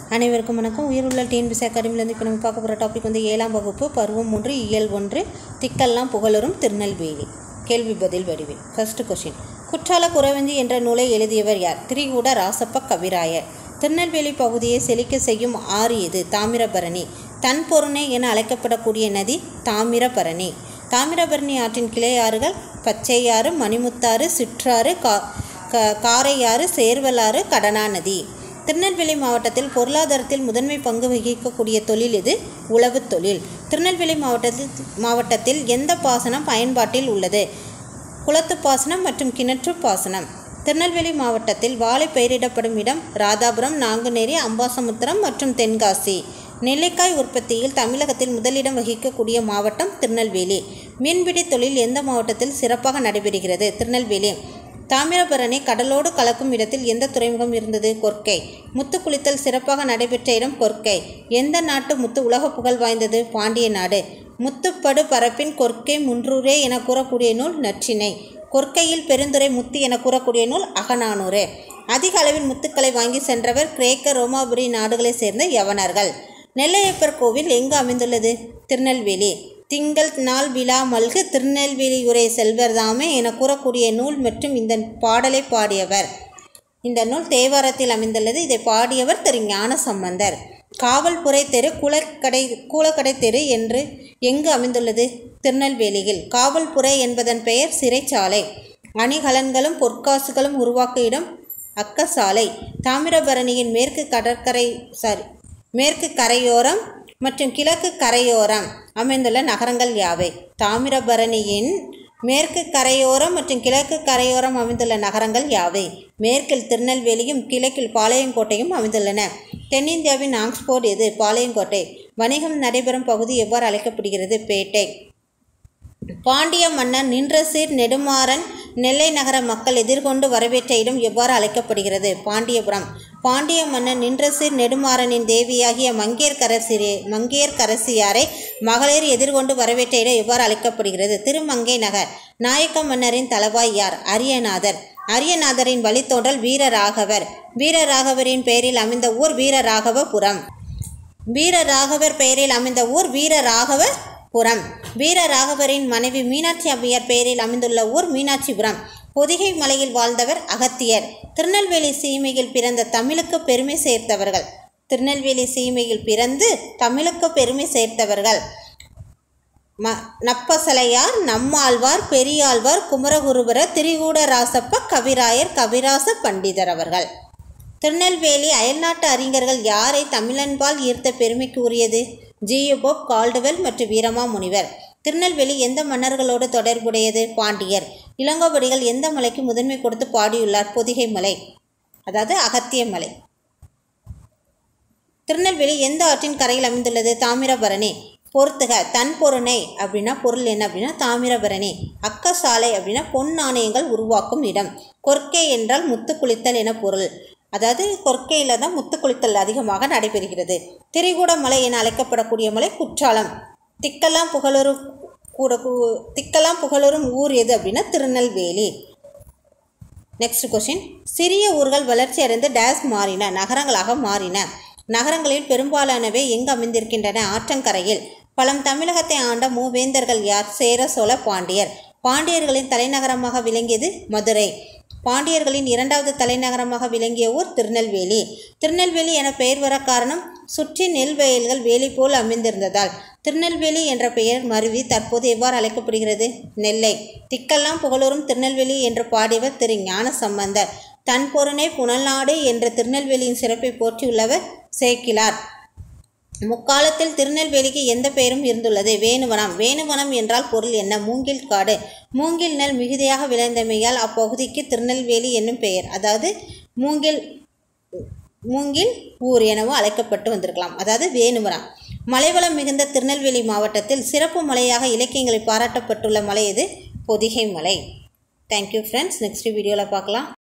அனைவருக்கும் வணக்கம் உயிருள்ள டிஎன்பிசி அகாடமிலேருந்து இப்போ நம்ம பார்க்க போகிற டாபிக் வந்து ஏழாம் வகுப்பு பருவம் ஒன்று இயல் ஒன்று திக்கெல்லாம் புகழரும் திருநெல்வேலி கேள்வி பதில் வடிவில் ஃபர்ஸ்ட் கொஷின் குற்றால குறவஞ்சி என்ற நூலை எழுதியவர் யார் திரிகூட ராசப்ப கவிராயர் திருநெல்வேலி பகுதியை செழிக்க செய்யும் ஆறு எது தாமிரபரணி தன்பொருணை என அழைக்கப்படக்கூடிய நதி தாமிரபரணி தாமிரபரணி ஆற்றின் கிளை ஆறுகள் பச்சையாறு மணிமுத்தாறு சிற்றாறு கா க- காரையாறு சேர்வலாறு கடனா நதி திருநெல்வேலி மாவட்டத்தில் பொருளாதாரத்தில் முதன்மை பங்கு வகிக்கக்கூடிய தொழில் இது உழவுத் தொழில் திருநெல்வேலி மாவட்டத்தில் மாவட்டத்தில் எந்த பாசனம் பயன்பாட்டில் உள்ளது குளத்து பாசனம் மற்றும் கிணற்று பாசனம் திருநெல்வேலி மாவட்டத்தில் வாழை பயிரிடப்படும் இடம் ராதாபுரம் நாங்குநேரி அம்பாசமுத்திரம் மற்றும் தென்காசி நெல்லிக்காய் உற்பத்தியில் தமிழகத்தில் முதலிடம் வகிக்கக்கூடிய மாவட்டம் திருநெல்வேலி மீன்பிடி தொழில் எந்த மாவட்டத்தில் சிறப்பாக நடைபெறுகிறது திருநெல்வேலி தாமிரபரணி கடலோடு கலக்கும் இடத்தில் எந்த துறைமுகம் இருந்தது கொர்க்கை முத்து குளித்தல் சிறப்பாக நடைபெற்ற இடம் கொர்க்கை எந்த நாட்டு முத்து உலக புகழ் வாய்ந்தது பாண்டிய நாடு முத்துப்படு பரப்பின் கொர்க்கை முன்றூரே என கூறக்கூடிய நூல் நற்றிணை கொர்க்கையில் பெருந்துரை முத்து என கூறக்கூடிய நூல் அகநானூறு அதிக அளவில் முத்துக்களை வாங்கி சென்றவர் கிரேக்க ரோமாபுரி நாடுகளைச் சேர்ந்த யவனர்கள் நெல்லையப்பர் கோவில் எங்கு அமைந்துள்ளது திருநெல்வேலி திங்கள் நாள் விழா மல்கு திருநெல்வேலி உரை செல்வர்தாமே என கூறக்கூடிய நூல் மற்றும் இந்த பாடலை பாடியவர் இந்த நூல் தேவாரத்தில் அமைந்துள்ளது இதை பாடியவர் திரு ஞான சம்பந்தர் காவல்புரை தெரு கூலக்கடை கூலக்கடை தெரு என்று எங்கு அமைந்துள்ளது திருநெல்வேலியில் காவல்புரை என்பதன் பெயர் சிறைச்சாலை அணிகலன்களும் பொற்காசுகளும் உருவாக்கும் இடம் அக்கசாலை தாமிரபரணியின் மேற்கு கடற்கரை சாரி மேற்கு கரையோரம் மற்றும் கிழக்கு கரையோரம் அமைந்துள்ள நகரங்கள் யாவை தாமிரபரணியின் மேற்கு கரையோரம் மற்றும் கிழக்கு கரையோரம் அமைந்துள்ள நகரங்கள் யாவை மேற்கில் திருநெல்வேலியும் கிழக்கில் பாளையங்கோட்டையும் அமைந்துள்ளன தென்னிந்தியாவின் ஆக்ஸ்போர்ட் எது பாளையங்கோட்டை வணிகம் நடைபெறும் பகுதி எவ்வாறு அழைக்கப்படுகிறது பேட்டை பாண்டிய மன்னர் நின்ற சீர் நெடுமாறன் நெல்லை நகர மக்கள் எதிர்கொண்டு வரவேற்ற இடம் எவ்வாறு அழைக்கப்படுகிறது பாண்டியபுரம் பாண்டிய மன்னர் நின்ற சீர் நெடுமாறனின் தேவியாகிய மங்கையர்கரசிரே மங்கையர்கரசியாரை மகளிர் எதிர்கொண்டு வரவேற்ற இடம் எவ்வாறு அழைக்கப்படுகிறது திருமங்கை நகர் நாயக்க மன்னரின் தலவாய் யார் அரியநாதர் அரியநாதரின் வழித்தோன்றல் வீரராகவர் வீரராகவரின் பெயரில் அமைந்த ஊர் வீரராகவபுரம் வீரராகவர் பெயரில் அமைந்த ஊர் வீரராகவபுரம் வீரராகவரின் மனைவி மீனாட்சி அவ்வையார் பெயரில் அமைந்துள்ள ஊர் மீனாட்சிபுரம் பொதிகை மலையில் வாழ்ந்தவர் அகத்தியர் திருநெல்வேலி சீமையில் பிறந்த தமிழுக்கு பெருமை சேர்த்தவர்கள் திருநெல்வேலி சீமையில் பிறந்து தமிழுக்கு பெருமை சேர்த்தவர்கள் ம நப்பசலையார் நம்மாழ்வார் பெரியாழ்வார் குமரகுருபர திரிகூடராசப்ப கவிராயர் கவிராச பண்டிதர் அவர்கள் திருநெல்வேலி அயல்நாட்டு அறிஞர்கள் யாரை தமிழன்பால் ஈர்த்த பெருமைக்கு உரியது ஜியுபோப் கால்டுவெல் மற்றும் வீரமா முனிவர் திருநெல்வேலி எந்த மன்னர்களோடு தொடர்புடையது பாண்டியர் இளங்கோவடிகள் எந்த மலைக்கு முதன்மை கொடுத்து பாடியுள்ளார் பொதிகை மலை அதாவது அகத்திய மலை திருநெல்வேலி எந்த ஆற்றின் கரையில் அமைந்துள்ளது தாமிரபரணி பொறுத்துக தன் பொருணை அப்படின்னா பொருள் என்ன அப்படின்னா தாமிரபரணி அக்கசாலை அப்படின்னா பொன் நாணயங்கள் உருவாக்கும் இடம் கொர்க்கை என்றால் முத்து குளித்தல் என பொருள் அதாவது கொர்க்கையில் தான் முத்து குளித்தல் அதிகமாக நடைபெறுகிறது திரிகூட மலை என அழைக்கப்படக்கூடிய மலை குற்றாலம் திக்கெல்லாம் புகழரும் கூட கு- திக்கெல்லாம் புகழரும் ஊர் எது அப்படின்னா திருநெல்வேலி நெக்ஸ்ட் கொஷின் சிறிய ஊர்கள் வளர்ச்சி அடைந்து டேஸ் மாறின நகரங்களாக மாறின நகரங்களில் பெரும்பாலானவை எங்கு அமைந்திருக்கின்றன ஆற்றங்கரையில் பழம் தமிழகத்தை ஆண்ட மூவேந்தர்கள் யார் சேர சோழ பாண்டியர் பாண்டியர்களின் தலைநகரமாக விளங்கியது மதுரை பாண்டியர்களின் இரண்டாவது தலைநகரமாக விளங்கிய ஊர் திருநெல்வேலி திருநெல்வேலி என பெயர் வர காரணம் சுற்றி நெல் வயல்கள் வேலி போல் அமைந்திருந்ததால் திருநெல்வேலி என்ற பெயர் மருவி தற்போது எவ்வாறு அழைக்கப்படுகிறது நெல்லை திக்கெல்லாம் புகழூரும் திருநெல்வேலி என்று பாடியவர் திரு ஞான சம்பந்தர் தன் பொருணை புனல்நாடு என்ற திருநெல்வேலியின் சிறப்பை போற்றியுள்ளவர் சேக்கிலார் முக்காலத்தில் திருநெல்வேலிக்கு எந்த பெயரும் இருந்துள்ளது வேணுவனம் வேணுவனம் என்றால் பொருள் என்ன மூங்கில் காடு மூங்கில் நெல் மிகுதியாக விளைந்தமையால் அப்பகுதிக்கு திருநெல்வேலி என்னும் பெயர் அதாவது மூங்கில் மூங்கில் ஊர் எனவும் அழைக்கப்பட்டு வந்திருக்கலாம் அதாவது வேணுவனம் மலைவளம் மிகுந்த திருநெல்வேலி மாவட்டத்தில் சிறப்பு மலையாக இலக்கியங்களில் பாராட்டப்பட்டுள்ள மலை எது பொதிகை மலை தேங்க்யூ ஃப்ரெண்ட்ஸ் நெக்ஸ்ட் வீடியோவில் பார்க்கலாம்